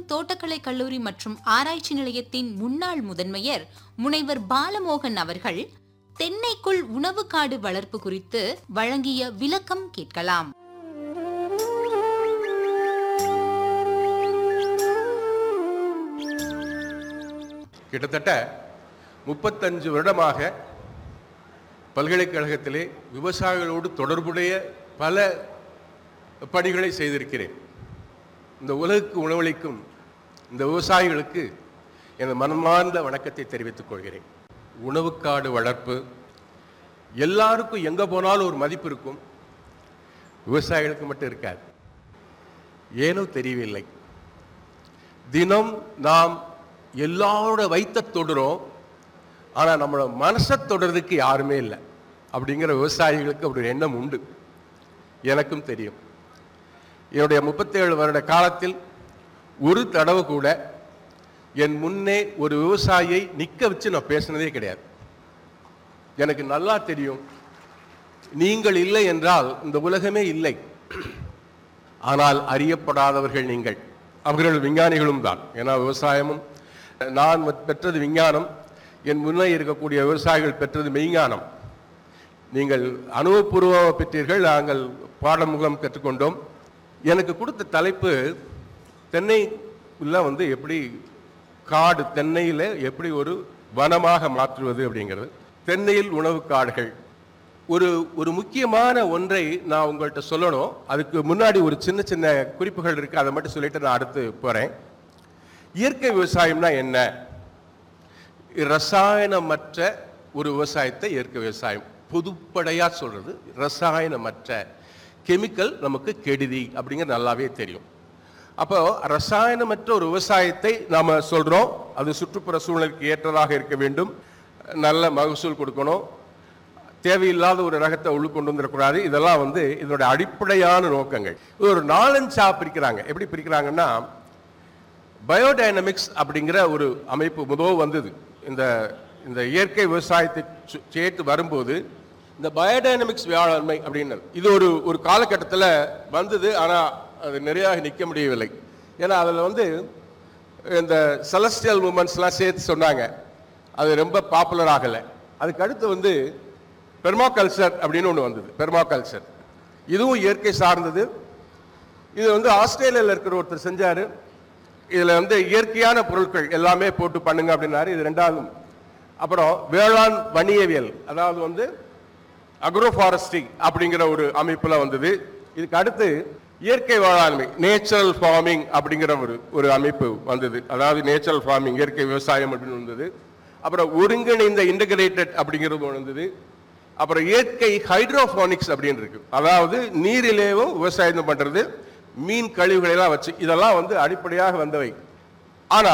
தோட்டக்கலை கல்லூரி மற்றும் ஆராய்ச்சி நிலையத்தின் முன்னாள் முதன்மையர் முனைவர் பாலமோகன் அவர்கள் தென்னைக்குள் உணவு காடு வளர்ப்பு குறித்து வழங்கிய விளக்கம் கேட்கலாம் கிட்டத்தட்ட முப்பத்தஞ்சு வருடமாக பல்கலைக்கழகத்திலே விவசாயிகளோடு தொடர்புடைய பல பணிகளை செய்திருக்கிறேன் இந்த உலகுக்கு உணவளிக்கும் இந்த விவசாயிகளுக்கு எனது மனமார்ந்த வணக்கத்தை தெரிவித்துக் கொள்கிறேன் உணவுக்காடு வளர்ப்பு எல்லாருக்கும் எங்கே போனாலும் ஒரு மதிப்பு இருக்கும் விவசாயிகளுக்கு மட்டும் இருக்காது ஏனோ தெரியவில்லை தினம் நாம் எல்லாரோட வைத்த தொடுறோம் ஆனால் நம்மளோட மனசை தொடுறதுக்கு யாருமே இல்லை அப்படிங்கிற விவசாயிகளுக்கு அப்படி ஒரு எண்ணம் உண்டு எனக்கும் தெரியும் என்னுடைய முப்பத்தேழு வருட காலத்தில் ஒரு தடவை கூட என் முன்னே ஒரு விவசாயியை நிற்க வச்சு நான் பேசினதே கிடையாது எனக்கு நல்லா தெரியும் நீங்கள் இல்லை என்றால் இந்த உலகமே இல்லை ஆனால் அறியப்படாதவர்கள் நீங்கள் அவர்கள் விஞ்ஞானிகளும் தான் ஏன்னா விவசாயமும் நான் பெற்றது விஞ்ஞானம் என் முன்னே இருக்கக்கூடிய விவசாயிகள் பெற்றது மெய்ஞானம் நீங்கள் அனுபவபூர்வமாக பெற்றீர்கள் நாங்கள் பாடம் மூலம் கற்றுக்கொண்டோம் எனக்கு கொடுத்த தலைப்பு தென்னையில் வந்து எப்படி காடு தென்னையில் எப்படி ஒரு வனமாக மாற்றுவது அப்படிங்கிறது தென்னையில் உணவு காடுகள் ஒரு ஒரு முக்கியமான ஒன்றை நான் உங்கள்கிட்ட சொல்லணும் அதுக்கு முன்னாடி ஒரு சின்ன சின்ன குறிப்புகள் இருக்கு அதை மட்டும் சொல்லிட்டு நான் அடுத்து போறேன் இயற்கை விவசாயம்னா என்ன ரசாயனமற்ற ஒரு விவசாயத்தை இயற்கை விவசாயம் பொதுப்படையா சொல்றது ரசாயனமற்ற கெமிக்கல் நமக்கு கெடுதி அப்படிங்கிறது நல்லாவே தெரியும் அப்போ ரசாயனமற்ற ஒரு விவசாயத்தை நாம சொல்றோம் அது சுற்றுப்புற சூழலுக்கு ஏற்றதாக இருக்க வேண்டும் நல்ல மகசூல் கொடுக்கணும் தேவையில்லாத ஒரு ரகத்தை உள்ள கொண்டு வந்துடக்கூடாது இதெல்லாம் வந்து இதனுடைய அடிப்படையான நோக்கங்கள் இது ஒரு நாலஞ்சா பிரிக்கிறாங்க எப்படி பிரிக்கிறாங்கன்னா பயோடைனமிக்ஸ் அப்படிங்கிற ஒரு அமைப்பு முதல் வந்தது இந்த இந்த இயற்கை விவசாயத்தை சு- சேர்த்து வரும்போது இந்த பயோடைனமிக்ஸ் வேளாண்மை அப்படின்னு இது ஒரு ஒரு காலகட்டத்தில் வந்தது ஆனால் அது நிறைய நிற்க முடியவில்லை ஏன்னா அதில் வந்து இந்த செலஸ்டியல் மூமெண்ட்ஸ்லாம் சேர்த்து சொன்னாங்க அது ரொம்ப பாப்புலர் ஆகலை அதுக்கு அடுத்து வந்து பெர்மாகல்ச்சர் அப்படின்னு ஒன்று வந்தது பெர்மாகல்ச்சர் இதுவும் இயற்கை சார்ந்தது இது வந்து ஆஸ்திரேலியாவில் இருக்கிற ஒருத்தர் செஞ்சாரு இதுல வந்து இயற்கையான பொருட்கள் எல்லாமே போட்டு பண்ணுங்க அப்படின்னாரு இது ரெண்டாவது அப்புறம் வேளாண் வணிகவியல் அதாவது வந்து அக்ரோ ஃபாரஸ்ட்ரி அப்படிங்கிற ஒரு அமைப்புல வந்தது இதுக்கு அடுத்து இயற்கை வேளாண்மை நேச்சுரல் ஃபார்மிங் அப்படிங்கிற ஒரு ஒரு அமைப்பு வந்தது அதாவது நேச்சுரல் ஃபார்மிங் இயற்கை விவசாயம் அப்படின்னு வந்தது அப்புறம் ஒருங்கிணைந்த இன்டகிரேட்டட் அப்படிங்கிறது ஒண்ணு வந்தது அப்புறம் இயற்கை ஹைட்ரோஃபானிக்ஸ் அப்படின்னு இருக்கு அதாவது நீரிலேயும் விவசாயம் பண்றது மீன் கழிவுகளை எல்லாம் வச்சு இதெல்லாம் வந்து அடிப்படையாக வந்தவை ஆனா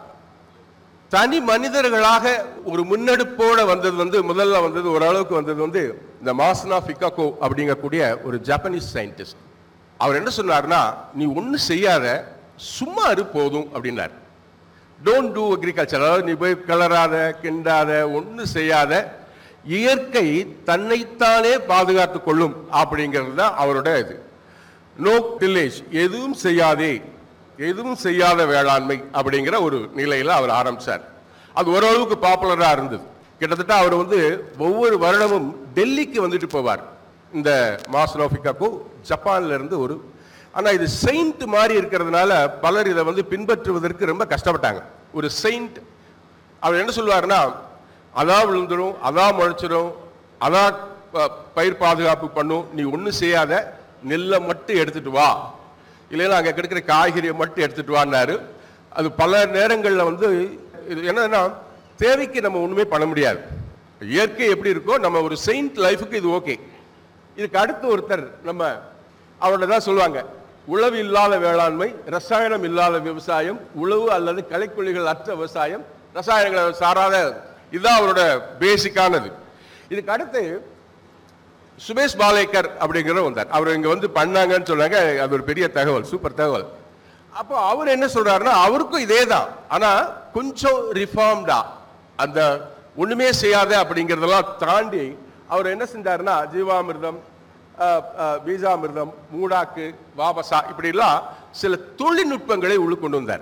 தனி மனிதர்களாக ஒரு முன்னெடுப்போட வந்தது வந்து முதல்ல வந்தது ஓரளவுக்கு வந்தது வந்து இந்த மாஸ்னா பிகாகோ அப்படிங்கக்கூடிய ஒரு ஜப்பானீஸ் சயின்டிஸ்ட் அவர் என்ன சொன்னார்னா நீ ஒண்ணு செய்யாத சும்மா இரு போதும் அப்படின்னார் டோன்ட் டூ அக்ரிகல்ச்சர் அதாவது நீ போய் கிளறாத கிண்டாத ஒன்றும் செய்யாத இயற்கை தன்னைத்தானே பாதுகாத்துக் கொள்ளும் அப்படிங்கிறது தான் அவரோட இது நோ டில்லேஜ் எதுவும் செய்யாதே எதுவும் செய்யாத வேளாண்மை அப்படிங்கிற ஒரு நிலையில அவர் ஆரம்பிச்சார் அது ஓரளவுக்கு பாப்புலரா இருந்தது கிட்டத்தட்ட அவர் வந்து ஒவ்வொரு வருடமும் டெல்லிக்கு வந்துட்டு போவார் இந்த மாஸ்னோபிகாக்கு ஜப்பான்ல இருந்து ஒரு ஆனா இது செயின்ட் மாதிரி இருக்கிறதுனால பலர் இதை வந்து பின்பற்றுவதற்கு ரொம்ப கஷ்டப்பட்டாங்க ஒரு செயின்ட் அவர் என்ன சொல்லுவாருன்னா அதான் விழுந்துரும் அதான் முளைச்சிரும் அதான் ப- பயிர் பாதுகாப்பு பண்ணும் நீ ஒன்றும் செய்யாத நெல்லை மட்டும் எடுத்துட்டு வா இல்லைன்னா அங்கே கிடைக்கிற காய்கறியை மட்டும் எடுத்துட்டு வான்னாரு அது பல நேரங்களில் வந்து இது என்னன்னா தேவைக்கு நம்ம ஒன்றுமே பண்ண முடியாது இயற்கை எப்படி இருக்கோ நம்ம ஒரு செயின்ட் லைஃபுக்கு இது ஓகே இதுக்கு அடுத்து ஒருத்தர் நம்ம அவரோட தான் சொல்லுவாங்க உழவு இல்லாத வேளாண்மை ரசாயனம் இல்லாத விவசாயம் உழவு அல்லது களைக்கொல்லிகள் அற்ற விவசாயம் ரசாயனங்களை சாராத இதுதான் அவரோட பேசிக்கானது இதுக்கு அடுத்து சுபேஷ் பாலேக்கர் அப்படிங்கிற வந்தார் அவர் இங்க வந்து பண்ணாங்கன்னு சொன்னாங்க அது ஒரு பெரிய தகவல் சூப்பர் தகவல் அப்போ அவர் என்ன சொல்றாருன்னா அவருக்கும் இதே தான் ஆனா கொஞ்சம் ரிஃபார்ம்டா அந்த ஒண்ணுமே செய்யாத அப்படிங்கிறதெல்லாம் தாண்டி அவர் என்ன செஞ்சாருன்னா ஜீவாமிர்தம் அஹ், அஹ், பீஜாமிர்தம் மூடாக்கு வாபசா இப்படிலாம் சில தொழில்நுட்பங்களை உள்ள கொண்டு வந்தார்